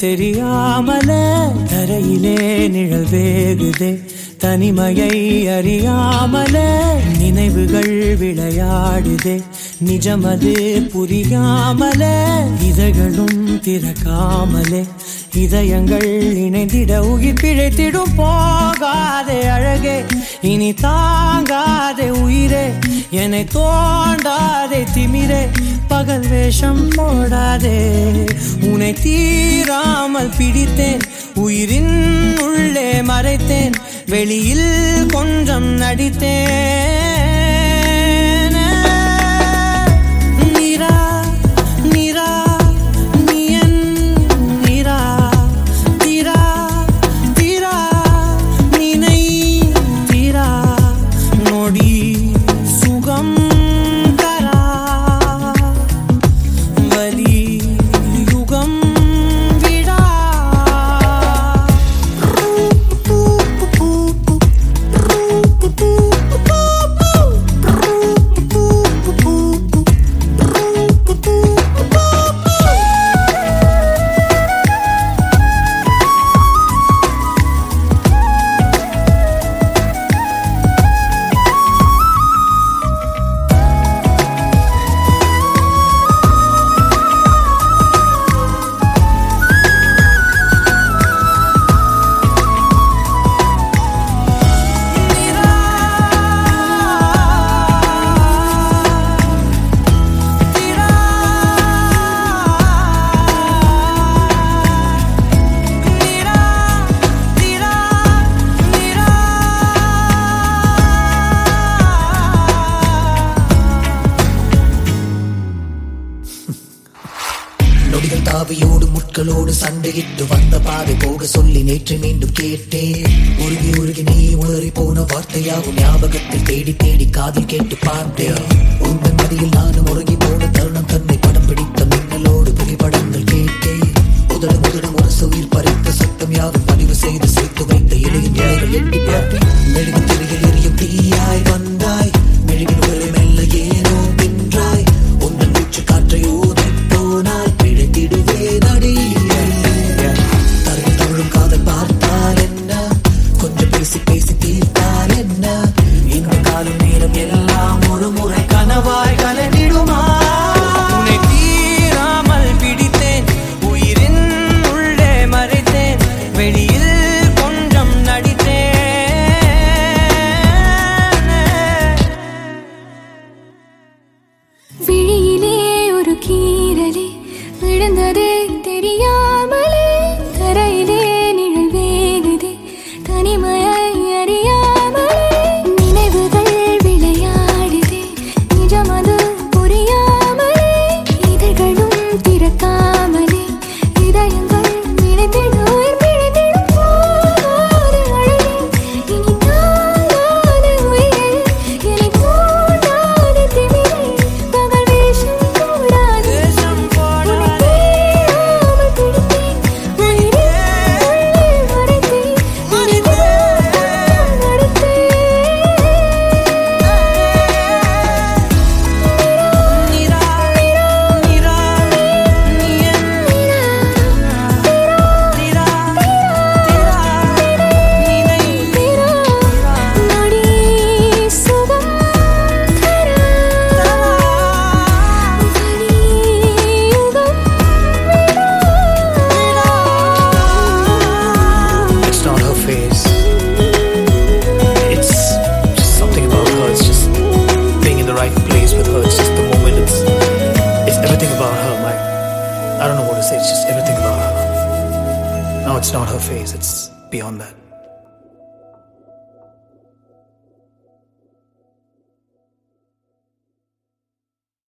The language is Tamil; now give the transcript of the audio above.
தெரியாமலே தரையிலே நிழல் வேகுதே தனிமையை அறியாமலே நினைவுகள் விளையாடுதே நிஜமது புரியாமலே இதழ்களும் திறக்காமலே இதயங்கள் இணைந்திட உயிர் பிழைத்திடும் போகாதே அழகே இனி தாங்காதே உயிரே என்னை தோண்டாதே திமிரே பகல் வேஷம் போடாதே உன்னை தீராமல் பிடித்தேன் உயிரின் உள்ளே மறைத்தேன் வெளியில் கொஞ்சம் நடித்தேன் நிரா நிரா நீ என் நிரா தீரா தீரா நினை தீரா நொடி சுகம் தரா வலி யுகம் விடா நொடிகள் தாவியோடு முட்களோடு சண்டையிட்டு வந்த பாதை போக சொல்லி நேற்று மீண்டும் கேட்டேன் உருகி உருகி நீ உளறி போன வார்த்தையாகும் ஞாபகத்தில் தேடி தேடி காதில் கேட்டு பார்த்தேன் உங்கள் மடியில் நானும் உறங்கி போன தருணம் தன்னை படம் பிடித்த மின்னலோடு புகைப்படங்கள் கேட்டேன் உதடு முதடம் ஒரு உயிர் பறித்த சத்தம் யாவும் பதிவு செய்து சேர்த்து வைத்த இலையின் இலைகள் எட்டி பார்த்தேன் மெழுகு திரையில் எரியும் தீயாய் வந்தாய் மெழுகின் ஒரு மெல்ல ஏனோ நின்றாய் உந்தன் மூச்சு காற்றை ஊதி போனாய் பிழைத்திடுவே நடி தருவி தழும் காதல் பார்த்தால் என்ன கொஞ்சம் பேசி பேசி தீர்த்தால் என்ன இந்த காலம் நேரம் எல்லாம் ஒரு முறை கனவாய் கலந்திடுமா